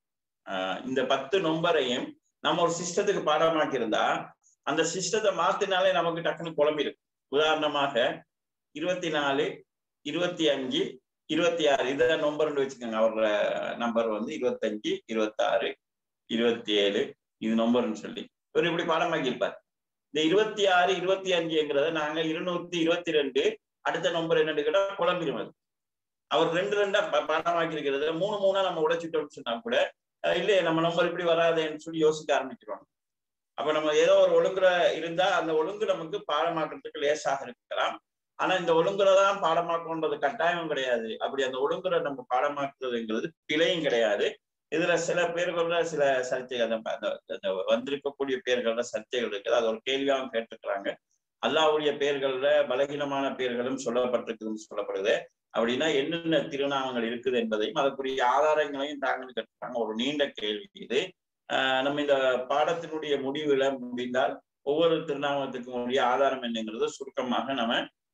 இந்த பத்து நம்பரையும் நம்ம ஒரு சிஸ்டத்துக்கு பாடமாக்கி இருந்தா அந்த சிஸ்டத்தை மாத்தினாலே நமக்கு டக்குன்னு குழம்பிடும் உதாரணமாக இருபத்தி நாலு இருபத்தி அஞ்சு இருபத்தி ஆறு இதை நம்பர்னு வச்சுக்கோங்க அவரோட நம்பர் வந்து இருபத்தஞ்சு இருபத்தாறு இருபத்தி ஏழு இது நம்பர்னு சொல்லி இவர் இப்படி பாடமாக்கி இருப்பார் இந்த இருபத்தி ஆறு இருபத்தி அஞ்சுங்கிறத நாங்க இருநூத்தி இருபத்தி ரெண்டு அடுத்த நம்பர் என்னன்னு கேட்டா குழம்பிடும் அது அவர் ரெண்டு ரெண்டா பாடமாக்கி இருக்கிறது மூணு மூணா நம்ம உடைச்சிட்டோம்னு சொன்னா கூட இல்லையே நம்ம நம்பர் இப்படி வராதேன்னு சொல்லி யோசிக்க ஆரம்பிக்கிறோம் அப்ப நம்ம ஏதோ ஒரு ஒழுங்குல இருந்தா அந்த ஒழுங்கு நமக்கு பாடமாக்குறதுக்கு லேசாக இருக்கலாம் ஆனா இந்த ஒழுங்குல தான் பாடமாக்கணுன்றது கட்டாயம் கிடையாது அப்படி அந்த ஒழுங்குல நம்ம பாடமாக்குறதுங்கிறது பிழையும் கிடையாது இதுல சில பேர்கள்ல சில சர்ச்சைகள் அந்த வந்திருக்கக்கூடிய பேர்கள்ல சர்ச்சைகள் இருக்குது அது ஒரு கேள்வியாகவும் கேட்டுக்கிறாங்க அல்லாவுடைய பேர்கள்ல பலகீனமான பேர்களும் சொல்லப்பட்டிருக்குதுன்னு சொல்லப்படுது அப்படின்னா என்னென்ன திருநாமங்கள் இருக்குது என்பதையும் அதற்குரிய ஆதாரங்களையும் தாங்கள் கேட்டுருக்காங்க ஒரு நீண்ட கேள்வி இது ஆஹ் நம்ம இந்த பாடத்தினுடைய முடிவுல முடிந்தால் ஒவ்வொரு திருநாமத்துக்கும் உரிய ஆதாரம் என்னங்கிறத சுருக்கமாக நம்ம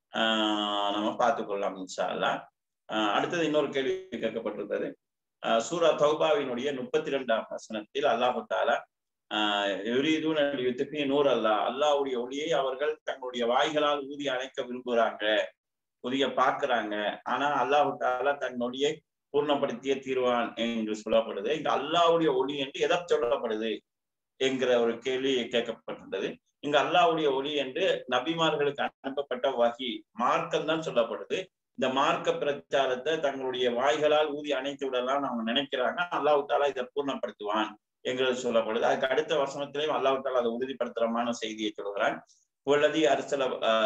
ஆஹ் நம்ம பார்த்து கொள்ளலாம் இன்ஷா அல்லா ஆஹ் அடுத்தது இன்னொரு கேள்வி கேட்கப்பட்டிருந்தது ஆஹ் சூரா தௌபாவினுடைய முப்பத்தி ரெண்டாம் வசனத்தில் அல்லாஹு தாலா ஆஹ் நூறு அல்லா அல்லாவுடைய ஒளியை அவர்கள் தங்களுடைய வாய்களால் ஊதி அணைக்க விரும்புகிறாங்க உரிய பார்க்கிறாங்க ஆனா அல்லாஹு தாலா தன் ஒளியை பூர்ணப்படுத்திய தீர்வான் என்று சொல்லப்படுது இங்க அல்லாவுடைய ஒளி என்று எதை சொல்லப்படுது என்கிற ஒரு கேள்வி கேட்கப்பட்டிருந்தது இங்க அல்லாவுடைய ஒளி என்று நபிமார்களுக்கு அனுப்பப்பட்ட வகி மார்க்கம் தான் சொல்லப்படுது இந்த மார்க்க பிரச்சாரத்தை தங்களுடைய வாய்களால் ஊதி அணைத்து விடலாம் அவங்க நினைக்கிறாங்க அல்லாஹு தாலா இதை பூர்ணப்படுத்துவான் என்கிறது சொல்லப்படுது அதுக்கு அடுத்த வசனத்திலையும் அல்லாஹு தாலா அதை உறுதிப்படுத்துறமான செய்தியை சொல்கிறான் உள்ளதி அரசல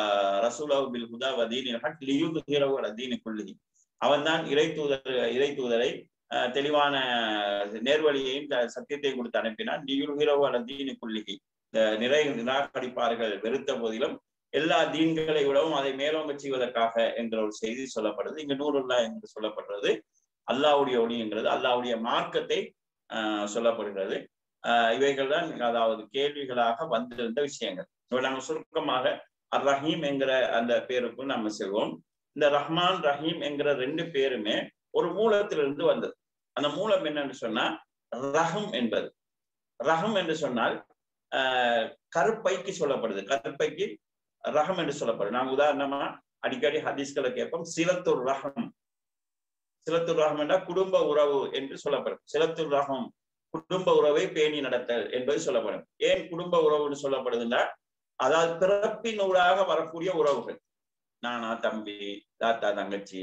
ரசூலவு பில் ஹுதா வதீனில் ஹக் லியுது ஹீரவு அதீனி குல்லி அவன் தான் இறை தூதர் இறை தூதரை தெளிவான நேர்வழியையும் சத்தியத்தை கொடுத்து அனுப்பினான் நியுல்கிறவு அல்ல தீனி குள்ளிகி நிறை நிராகரிப்பார்கள் வெறுத்த போதிலும் எல்லா தீன்களை விடவும் அதை மேலோங்க செய்வதற்காக என்ற ஒரு செய்தி சொல்லப்படுது இங்க நூறுல்லா என்று சொல்லப்படுறது அல்லாவுடைய ஒளிங்கிறது அல்லாவுடைய மார்க்கத்தை ஆஹ் சொல்லப்படுகிறது ஆஹ் இவைகள் தான் அதாவது கேள்விகளாக வந்திருந்த விஷயங்கள் இப்போ நம்ம சுருக்கமாக அர் ரஹீம் என்கிற அந்த பேருக்குள் நம்ம செல்வோம் இந்த ரஹ்மான் ரஹீம் என்கிற ரெண்டு பேருமே ஒரு மூலத்திலிருந்து வந்தது அந்த மூலம் என்னன்னு சொன்னா ரஹம் என்பது ரஹம் என்று சொன்னால் ஆஹ் கருப்பைக்கு சொல்லப்படுது கருப்பைக்கு ரகம் என்று சொல்லப்படுது நாங்க உதாரணமா அடிக்கடி ஹதீஸ்களை கேட்போம் சிலத்துர் ரகம் சிலத்துர் ரகம் என்றால் குடும்ப உறவு என்று சொல்லப்படும் சிலத்துர் ரகம் குடும்ப உறவை பேணி நடத்தல் என்பது சொல்லப்படும் ஏன் குடும்ப உறவுன்னு சொல்லப்படுதுன்னா அதாவது பிறப்பின் ஊடாக வரக்கூடிய உறவுகள் நானா தம்பி தாத்தா தங்கச்சி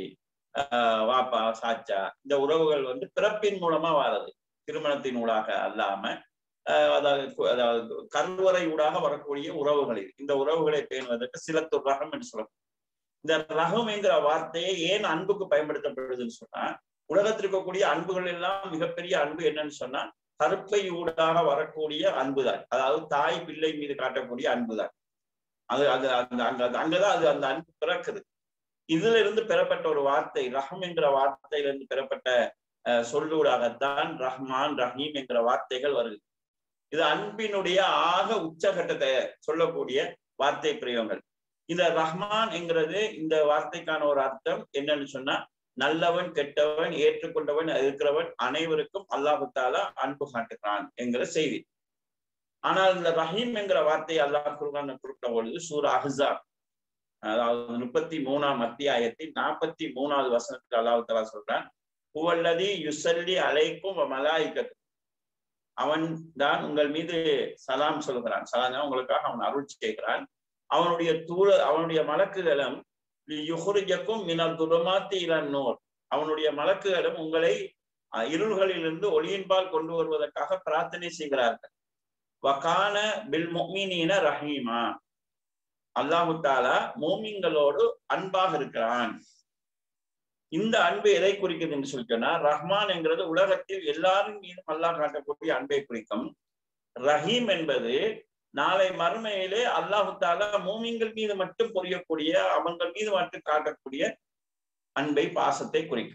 ஆஹ் வாப்பா சாச்சா இந்த உறவுகள் வந்து பிறப்பின் மூலமா வாரது திருமணத்தின் ஊடாக அல்லாம அதாவது அதாவது கருவறை ஊடாக வரக்கூடிய உறவுகள் இது இந்த உறவுகளை பேணுவதற்கு சில ரகம் என்று சொல்லப்படும் இந்த ரகம் என்கிற வார்த்தையை ஏன் அன்புக்கு பயன்படுத்தப்படுதுன்னு சொன்னா உலகத்தில் இருக்கக்கூடிய அன்புகள் எல்லாம் மிகப்பெரிய அன்பு என்னன்னு சொன்னா கருப்பை ஊடாக வரக்கூடிய அன்புதான் அதாவது தாய் பிள்ளை மீது காட்டக்கூடிய அன்புதான் அது அது அந்த அங்க அங்கதான் அது அந்த அன்பு பிறக்குது இதுல இருந்து பெறப்பட்ட ஒரு வார்த்தை ரஹம் என்கிற வார்த்தையிலிருந்து பெறப்பட்ட சொல்லூடாகத்தான் ரஹ்மான் ரஹீம் என்கிற வார்த்தைகள் வருது இது அன்பினுடைய ஆக உச்சகட்டத்தை சொல்லக்கூடிய வார்த்தை பிரயோகங்கள் இந்த ரஹ்மான் என்கிறது இந்த வார்த்தைக்கான ஒரு அர்த்தம் என்னன்னு சொன்னா நல்லவன் கெட்டவன் ஏற்றுக்கொண்டவன் இருக்கிறவன் அனைவருக்கும் அல்லாஹு தாலா அன்பு காட்டுகிறான் என்கிற செய்தி ஆனால் இந்த ரஹீம் என்கிற வார்த்தையை அல்லாஹ் குர்ஆன் குறிப்பிட்ட பொழுது சூரா அஹ்ஸாப் அதாவது முப்பத்தி மூணாம் அத்தியாயத்தில் நாற்பத்தி மூணாவது வசனத்தில் அல்லாஹ் தலா சொல்றான் ஹுவல்லதி யுசல்லி அலைக்கும் மலாய்க்கத்து அவன் தான் உங்கள் மீது சலாம் சொல்கிறான் சலாம் உங்களுக்காக அவன் அருள் செய்கிறான் அவனுடைய தூர அவனுடைய மலக்குகளும் யுஹுரிஜக்கும் மினல் துருமாத்தி இளநூர் அவனுடைய மலக்குகளும் உங்களை இருள்களிலிருந்து ஒளியின்பால் கொண்டு வருவதற்காக பிரார்த்தனை செய்கிறார்கள் வகான பில் மொமீன ரஹீமா அல்லாஹு தாலா மோமிங்களோடு அன்பாக இருக்கிறான் இந்த அன்பு எதை குறிக்குது என்று சொல்லி சொன்னா ரஹ்மான் என்கிறது உலகத்தில் எல்லாரும் மீதும் அல்லாஹ் காட்டக்கூடிய அன்பை குறிக்கும் ரஹீம் என்பது நாளை மறுமையிலே அல்லாஹு தாலா மூமிங்கள் மீது மட்டும் புரியக்கூடிய அவங்கள் மீது மட்டும் காட்டக்கூடிய அன்பை பாசத்தை குறிக்கும்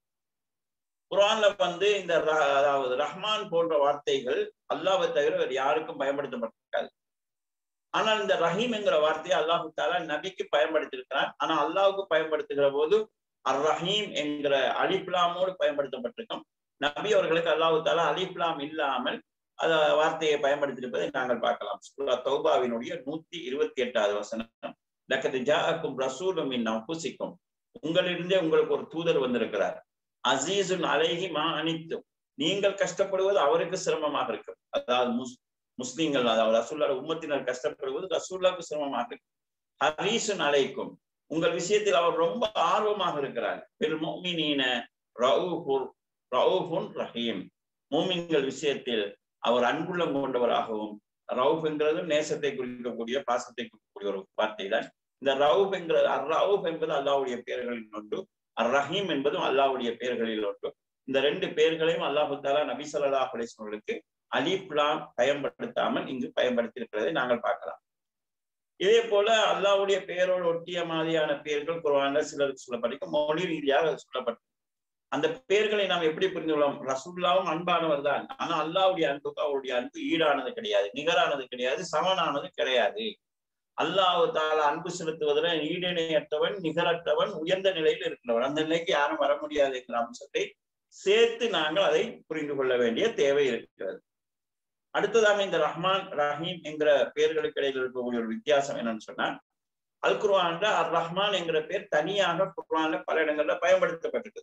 குரான்ல வந்து இந்த அதாவது ரஹ்மான் போன்ற வார்த்தைகள் அல்லாவை தவிர வேறு யாருக்கும் பயன்படுத்தப்பட்டிருக்காது ஆனால் இந்த ரஹீம் என்கிற வார்த்தையை அல்லாஹு தாலா நபிக்கு பயன்படுத்தியிருக்கிறான் ஆனா அல்லாவுக்கு பயன்படுத்துகிற போது அர் ரஹீம் என்கிற அலிப்லாமோடு பயன்படுத்தப்பட்டிருக்கும் நபி அவர்களுக்கு அல்லாஹு தாலா அலிப்லாம் இல்லாமல் அத வார்த்தையை பயன்படுத்தியிருப்பதை நாங்கள் பார்க்கலாம் சுல்லா தௌபாவினுடைய நூத்தி இருபத்தி எட்டாவது வசனம் லக்கது ஜாக்கும் ரசூலும் புசிக்கும் உங்களிருந்தே உங்களுக்கு ஒரு தூதர் வந்திருக்கிறார் அசீசுன் அலைஹி மா அனித்தும் நீங்கள் கஷ்டப்படுவது அவருக்கு சிரமமாக இருக்கும் அதாவது முஸ் முஸ்லீம்கள் அதாவது ரசூல்லா உம்மத்தினர் கஷ்டப்படுவது ரசூல்லாவுக்கு சிரமமாக இருக்கும் ஹரீசுன் அலைக்கும் உங்கள் விஷயத்தில் அவர் ரொம்ப ஆர்வமாக இருக்கிறார் பெருமோமினீன ரவுஃபுர் ரவுஃபுன் ரஹீம் மூமின்கள் விஷயத்தில் அவர் அன்புள்ளம் கொண்டவராகவும் ரவுஃப் என்கிறது நேசத்தை குறிக்கக்கூடிய பாசத்தை குறிக்கக்கூடிய ஒரு வார்த்தை தான் இந்த ரவுஃப் என்கிறது அர் ரவுஃப் என்பது அல்லாவுடைய பெயர்களில் ஒன்று அர் ரஹீம் என்பதும் அல்லாவுடைய பெயர்களில் ஒன்று இந்த ரெண்டு பெயர்களையும் அல்லாஹு தாலா நபி சொல்லா அலிஸ்வர்களுக்கு அலிப்லாம் பயன்படுத்தாமல் இங்கு பயன்படுத்தி இருக்கிறதை நாங்கள் பார்க்கலாம் இதே போல அல்லாவுடைய பெயரோடு ஒட்டிய மாதிரியான பெயர்கள் குரான்ல சிலருக்கு சொல்லப்பட்டிருக்கும் மொழி ரீதியாக சொல்லப்பட்டு அந்த பெயர்களை நாம் எப்படி புரிந்து கொள்ளலாம் ரசுல்லாவும் அன்பானவர் தான் ஆனா அல்லாவுடைய அன்புக்கு அவருடைய அன்பு ஈடானது கிடையாது நிகரானது கிடையாது சமனானது கிடையாது அல்லாஹு தாலா அன்பு செலுத்துவதில் ஈடிணையற்றவன் நிகரற்றவன் உயர்ந்த நிலையில் இருக்கிறவன் அந்த நிலைக்கு யாரும் வர முடியாது என்கிற அம்சத்தை சேர்த்து நாங்கள் அதை புரிந்து கொள்ள வேண்டிய தேவை இருக்கிறது அடுத்ததாக இந்த ரஹ்மான் ரஹீம் என்கிற பெயர்களுக்கு இடையில் இருக்கக்கூடிய ஒரு வித்தியாசம் என்னன்னு சொன்னா அல் குர்வான்ல அர் ரஹ்மான் என்கிற பேர் தனியாக குர்வான்ல பல இடங்கள்ல பயன்படுத்தப்பட்டிருக்கு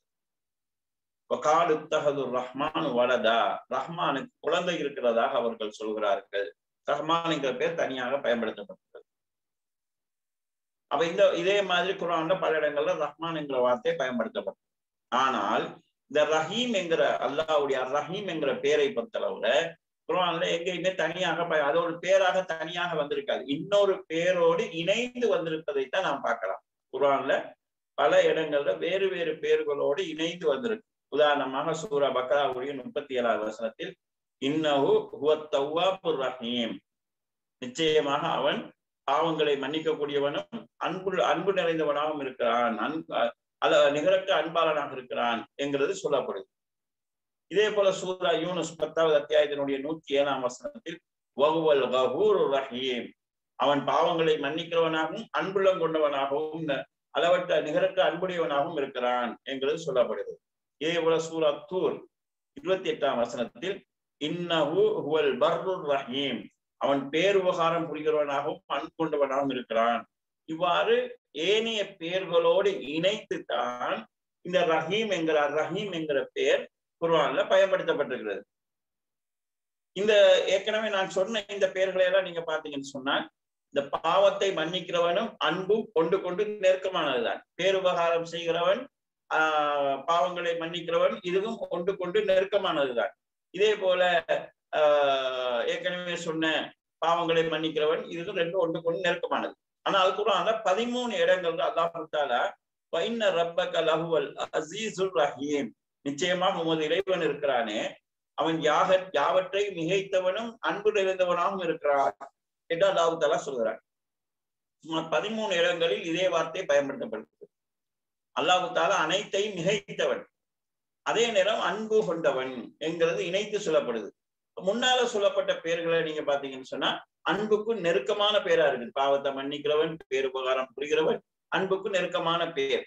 கால் உத்தகது ரஹ்மான் வலதா ரஹ்மானுக்கு குழந்தை இருக்கிறதாக அவர்கள் சொல்கிறார்கள் ரஹ்மான் என்கிற பேர் தனியாக பயன்படுத்தப்பட்டது அப்ப இந்த இதே மாதிரி குரான்ல பல இடங்கள்ல ரஹ்மான் என்கிற வார்த்தை பயன்படுத்தப்பட்டது ஆனால் இந்த ரஹீம் என்கிற அல்லாவுடைய ரஹீம் என்கிற பேரை பொறுத்தளவுல குரான்ல எங்கேயுமே தனியாக அது ஒரு பேராக தனியாக வந்திருக்காது இன்னொரு பேரோடு இணைந்து வந்திருப்பதைத்தான் நாம் பார்க்கலாம் குரான்ல பல இடங்கள்ல வேறு வேறு பேர்களோடு இணைந்து வந்திருக்கு உதாரணமாக சூரா பக்ராவுடைய முப்பத்தி ஏழாவது வசனத்தில் இன்னஹு ஹுவத்தவ்வாபு ரஹீம் நிச்சயமாக அவன் பாவங்களை மன்னிக்கக்கூடியவனும் அன்பு அன்பு நிறைந்தவனாகவும் இருக்கிறான் அன்பு அல்ல நிகரற்ற அன்பாளனாக இருக்கிறான் என்கிறது சொல்லப்படுது இதே போல சூரா யூனுஸ் பத்தாவது அத்தியாயத்தினுடைய நூத்தி ஏழாம் வசனத்தில் வகுவல் கபூர் ரஹீம் அவன் பாவங்களை மன்னிக்கிறவனாகவும் அன்புள்ளம் கொண்டவனாகவும் அளவற்ற நிகரற்ற அன்புடையவனாகவும் இருக்கிறான் என்கிறது சொல்லப்படுது இதே போல சூரா தூர் இருபத்தி எட்டாம் வசனத்தில் இன்னஹு ஹுவல் பர்ருர் ரஹீம் அவன் பேருபகாரம் புரிகிறவனாகவும் அன்பு கொண்டவனாகவும் இருக்கிறான் இவ்வாறு ஏனைய பெயர்களோடு இணைத்து தான் இந்த ரஹீம் என்கிற ரஹீம் என்கிற பெயர் குர்ஆன்ல பயன்படுத்தப்பட்டிருக்கிறது இந்த ஏற்கனவே நான் சொன்ன இந்த பெயர்களை எல்லாம் நீங்க பாத்தீங்கன்னு சொன்னால் இந்த பாவத்தை மன்னிக்கிறவனும் அன்பும் கொண்டு கொண்டு நெருக்கமானதுதான் பேருபகாரம் செய்கிறவன் ஆஹ் பாவங்களை மன்னிக்கிறவன் இதுவும் கொண்டு கொண்டு நெருக்கமானதுதான் இதே போல ஆஹ் ஏற்கனவே சொன்ன பாவங்களை மன்னிக்கிறவன் இதுவும் ரெண்டும் ஒன்று கொண்டு நெருக்கமானது ஆனா அது கூட அந்த பதிமூணு இடங்கள்ல அல்லாஹால பைன்ன ரப்பக லஹுவல் அசீசுல் ரஹீம் நிச்சயமாக உமது இறைவன் இருக்கிறானே அவன் யாக யாவற்றை மிகைத்தவனும் அன்பு நிறைந்தவனாகவும் இருக்கிறான் என்று அல்லாஹு தாலா சொல்கிறான் பதிமூணு இடங்களில் இதே வார்த்தை பயன்படுத்தப்படுகிறது அல்லாஹு தாலா அனைத்தையும் மிகைத்தவன் அதே நேரம் அன்பு கொண்டவன் என்கிறது இணைத்து சொல்லப்படுது முன்னால சொல்லப்பட்ட பெயர்களை நீங்க பாத்தீங்கன்னு சொன்னா அன்புக்கு நெருக்கமான பேரா இருக்குது பாவத்தை மன்னிக்கிறவன் பேருபகாரம் புரிகிறவன் அன்புக்கு நெருக்கமான பேர்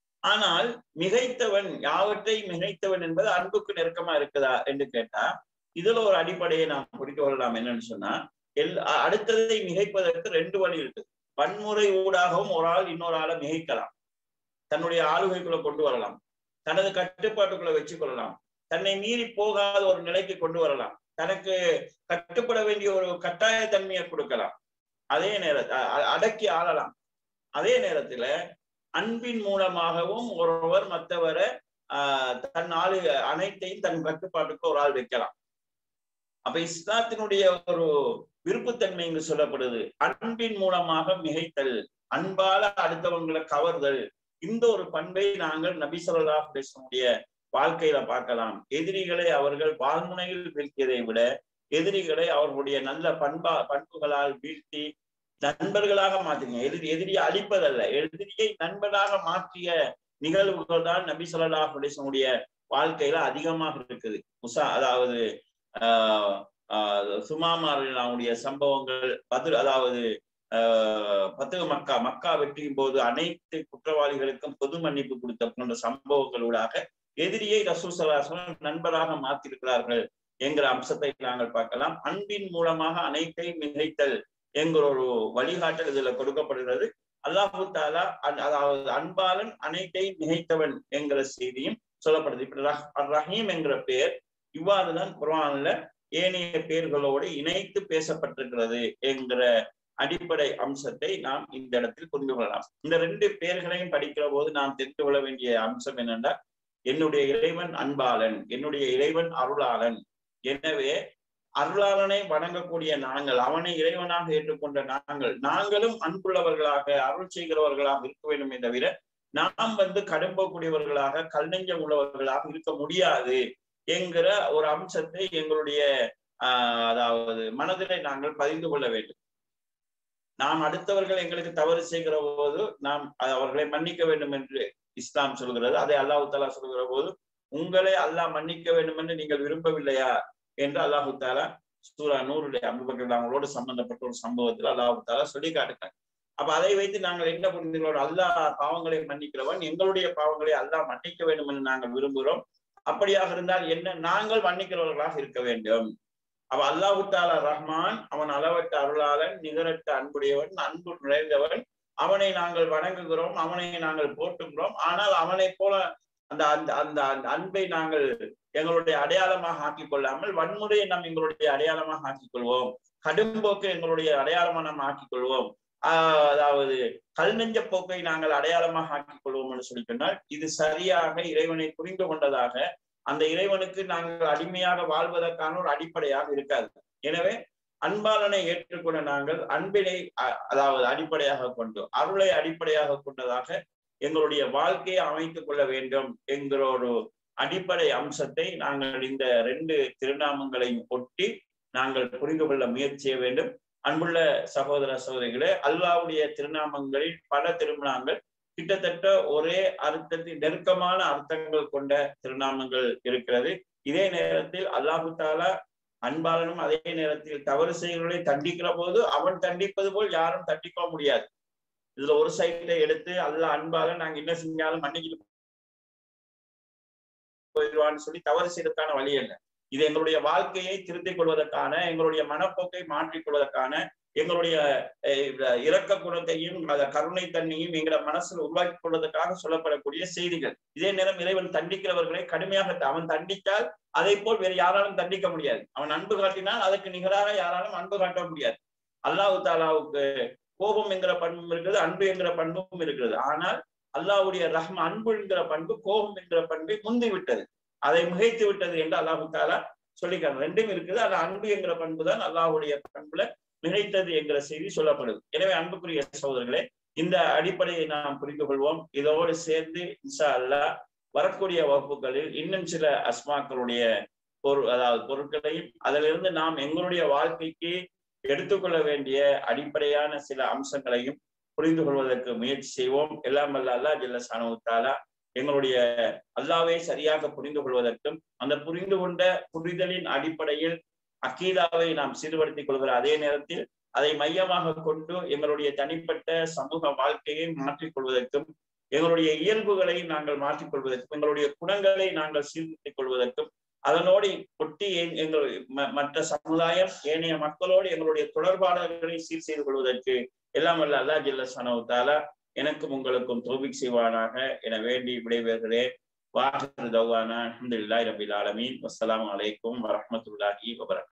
ஆனால் மிகைத்தவன் யாவற்றை மிகைத்தவன் என்பது அன்புக்கு நெருக்கமா இருக்குதா என்று கேட்டா இதுல ஒரு அடிப்படையை நாம் புரிந்து கொள்ளலாம் என்னன்னு சொன்னா எல் அடுத்ததை மிகைப்பதற்கு ரெண்டு வழி இருக்கு வன்முறை ஊடாகவும் ஒரு ஆள் இன்னொரு ஆளை மிகைக்கலாம் தன்னுடைய ஆளுகைக்குள்ள கொண்டு வரலாம் தனது கட்டுப்பாட்டுக்குள்ள வச்சு கொள்ளலாம் தன்னை மீறி போகாத ஒரு நிலைக்கு கொண்டு வரலாம் தனக்கு கட்டுப்பட வேண்டிய ஒரு கட்டாயத்தன்மையை கொடுக்கலாம் அதே நேரத்தை அடக்கி ஆளலாம் அதே நேரத்துல அன்பின் மூலமாகவும் ஒருவர் மற்றவரை ஆஹ் தன் ஆளு அனைத்தையும் தன் கட்டுப்பாட்டுக்கு ஒரு ஆள் வைக்கலாம் அப்ப இஸ்லாத்தினுடைய ஒரு விருப்பத்தன்மை இங்கு சொல்லப்படுது அன்பின் மூலமாக மிகைத்தல் அன்பால அடுத்தவங்களை கவர்தல் இந்த ஒரு பண்பை நாங்கள் நபி சொல்லா பேசக்கூடிய வாழ்க்கையில பார்க்கலாம் எதிரிகளை அவர்கள் வாழ்முனையில் வீழ்த்தியதை விட எதிரிகளை அவர்களுடைய நல்ல பண்பா பண்புகளால் வீழ்த்தி நண்பர்களாக மாற்றுங்க எதிரி எதிரியை அழிப்பதல்ல எதிரியை நண்பனாக மாற்றிய நிகழ்வுகள் தான் நபி சொல்லா பேசக்கூடிய வாழ்க்கையில அதிகமாக இருக்குது முசா அதாவது ஆஹ் சுமாமாருடைய சம்பவங்கள் பதில் அதாவது பத்து மக்கா மக்கா வெற்றியும் போது அனைத்து குற்றவாளிகளுக்கும் பொது மன்னிப்பு கொடுத்த போன்ற சம்பவங்களூடாக எதிரியை ரசூசலாசனம் நண்பராக மாற்றிருக்கிறார்கள் என்கிற அம்சத்தை நாங்கள் பார்க்கலாம் அன்பின் மூலமாக அனைத்தை மிகைத்தல் என்கிற ஒரு வழிகாட்டல் இதுல கொடுக்கப்படுகிறது அல்லாஹு தாலா அதாவது அன்பாளன் அனைத்தை மிகைத்தவன் என்கிற செய்தியும் சொல்லப்படுது இப்ப ரஹீம் என்கிற பெயர் இவ்வாறுதான் குரான்ல ஏனைய பெயர்களோடு இணைத்து பேசப்பட்டிருக்கிறது என்கிற அடிப்படை அம்சத்தை நாம் இந்த இடத்தில் புரிந்து கொள்ளலாம் இந்த ரெண்டு பெயர்களையும் படிக்கிற போது நாம் தெரிந்து கொள்ள வேண்டிய அம்சம் என்னென்றால் என்னுடைய இறைவன் அன்பாளன் என்னுடைய இறைவன் அருளாளன் எனவே அருளாளனை வணங்கக்கூடிய நாங்கள் அவனை இறைவனாக ஏற்றுக்கொண்ட நாங்கள் நாங்களும் அன்புள்ளவர்களாக அருள் செய்கிறவர்களாக இருக்க வேண்டுமே தவிர நாம் வந்து கடும்பக்கூடியவர்களாக கல் நெஞ்சம் உள்ளவர்களாக இருக்க முடியாது என்கிற ஒரு அம்சத்தை எங்களுடைய ஆஹ் அதாவது மனதிலே நாங்கள் பதிந்து கொள்ள வேண்டும் நாம் அடுத்தவர்கள் எங்களுக்கு தவறு செய்கிற போது நாம் அவர்களை மன்னிக்க வேண்டும் என்று இஸ்லாம் சொல்கிறது அதை அல்லாஹு தாலா சொல்கிற போது உங்களை அல்லாஹ் மன்னிக்க வேண்டும் என்று நீங்கள் விரும்பவில்லையா என்று அல்லாஹு தாலா சூரா நூறுடைய அபுபக்கர் அவங்களோடு சம்பந்தப்பட்ட ஒரு சம்பவத்தில் அல்லாஹு தாலா சொல்லி காட்டுறாங்க அப்ப அதை வைத்து நாங்கள் என்ன புரிந்துகிறோம் அல்லாஹ் பாவங்களை மன்னிக்கிறவன் எங்களுடைய பாவங்களை அல்லாஹ் மன்னிக்க வேண்டும் என்று நாங்கள் விரும்புகிறோம் அப்படியாக இருந்தால் என்ன நாங்கள் மன்னிக்கிறவர்களாக இருக்க வேண்டும் அவ அல்லாஹு தாலா ரஹ்மான் அவன் அளவற்ற அருளாளன் நிகரற்ற அன்புடையவன் அன்பு நிறைந்தவன் அவனை நாங்கள் வணங்குகிறோம் அவனை நாங்கள் போட்டுகிறோம் ஆனால் அவனை போல அந்த அந்த அந்த அந்த அன்பை நாங்கள் எங்களுடைய அடையாளமாக ஆக்கிக் கொள்ளாமல் வன்முறையை நாம் எங்களுடைய அடையாளமாக ஆக்கிக் கொள்வோம் கடும்போக்கு எங்களுடைய அடையாளமாக நாம் ஆக்கிக் கொள்வோம் ஆஹ் அதாவது கல் நெஞ்ச போக்கை நாங்கள் அடையாளமாக ஆக்கிக் கொள்வோம் என்று சொல்லி சொன்னால் இது சரியாக இறைவனை புரிந்து கொண்டதாக அந்த இறைவனுக்கு நாங்கள் அடிமையாக வாழ்வதற்கான ஒரு அடிப்படையாக இருக்காது எனவே அன்பாளனை ஏற்றுக்கொண்ட நாங்கள் அன்பினை அதாவது அடிப்படையாக கொண்டு அருளை அடிப்படையாக கொண்டதாக எங்களுடைய வாழ்க்கையை அமைத்துக் கொள்ள வேண்டும் என்கிற ஒரு அடிப்படை அம்சத்தை நாங்கள் இந்த ரெண்டு திருநாமங்களையும் ஒட்டி நாங்கள் புரிந்து கொள்ள முயற்சி செய்ய வேண்டும் அன்புள்ள சகோதர சகோதரிகளே அல்லாவுடைய திருநாமங்களில் பல திருநாமங்கள் கிட்டத்தட்ட ஒரே அர்த்தத்தில் நெருக்கமான அர்த்தங்கள் கொண்ட திருநாமங்கள் இருக்கிறது இதே நேரத்தில் அல்லாஹு தாலா அன்பாளனும் அதே நேரத்தில் தவறு செய்கிறவர்களை தண்டிக்கிற போது அவன் தண்டிப்பது போல் யாரும் தண்டிக்க முடியாது இதுல ஒரு சைட்டை எடுத்து அல்ல அன்பால நாங்க என்ன செஞ்சாலும் மன்னிக்கிட்டு போயிடுவான்னு சொல்லி தவறு செய்யறதுக்கான வழி இல்லை இது எங்களுடைய வாழ்க்கையை திருத்திக் கொள்வதற்கான எங்களுடைய மனப்போக்கை மாற்றிக் கொள்வதற்கான எங்களுடைய இரக்க குணத்தையும் கருணை தன்மையும் எங்களோட மனசில் உருவாக்கி கொள்வதற்காக சொல்லப்படக்கூடிய செய்திகள் இதே நேரம் இறைவன் தண்டிக்கிறவர்களை கடுமையாக அவன் தண்டித்தால் அதை போல் வேறு யாராலும் தண்டிக்க முடியாது அவன் அன்பு காட்டினால் அதற்கு நிகராக யாராலும் அன்பு காட்ட முடியாது அல்லாஹு தாலாவுக்கு கோபம் என்கிற பண்பும் இருக்கிறது அன்பு என்கிற பண்பும் இருக்கிறது ஆனால் அல்லாவுடைய ரஹ்ம அன்பு என்கிற பண்பு கோபம் என்கிற பண்பை முந்தி விட்டது அதை மிகைத்து விட்டது என்று அல்லாஹு தாலா சொல்லிக்கிறார் ரெண்டும் இருக்குது ஆனா அன்பு என்கிற பண்பு தான் அல்லாஹுடைய பண்புல மிகைத்தது என்கிற செய்தி சொல்லப்படுது எனவே அன்புக்குரிய சகோதரர்களே இந்த அடிப்படையை நாம் புரிந்து கொள்வோம் இதோடு சேர்ந்து இன்ஷா அல்லா வரக்கூடிய வகுப்புகளில் இன்னும் சில அஸ்மாக்களுடைய பொருள் அதாவது பொருட்களையும் அதிலிருந்து நாம் எங்களுடைய வாழ்க்கைக்கு எடுத்துக்கொள்ள வேண்டிய அடிப்படையான சில அம்சங்களையும் புரிந்து கொள்வதற்கு முயற்சி செய்வோம் எல்லாம் வல்ல அல்லா ஜல்ல சானவுத்தாலா எங்களுடைய அல்லாவை சரியாக புரிந்து கொள்வதற்கும் அந்த புரிந்து கொண்ட புரிதலின் அடிப்படையில் அக்கீதாவை நாம் சீர்படுத்திக் கொள்கிற அதே நேரத்தில் அதை மையமாக கொண்டு எங்களுடைய தனிப்பட்ட சமூக வாழ்க்கையை மாற்றிக் கொள்வதற்கும் எங்களுடைய இயல்புகளை நாங்கள் மாற்றிக்கொள்வதற்கும் எங்களுடைய குணங்களை நாங்கள் சீர்திருத்திக் கொள்வதற்கும் அதனோடு ஒட்டி எங்- எங்கள் ம- மற்ற சமுதாயம் ஏனைய மக்களோடு எங்களுடைய தொடர்பாளர்களை சீர் செய்து கொள்வதற்கு எல்லாம் வல்ல அல்லா ஜில்ல தாலா எனக்கும் உங்களுக்கும் தோபிக் செய்வானாக என வேண்டி விடைபெறுகிறேன் வாஹிர் தவானா அல்ஹம்துலில்லாஹி ரபில் ஆலமீன் வஸ்ஸலாமு அலைக்கும் வரஹ்மத்துல்லாஹி வபரகாத்துஹு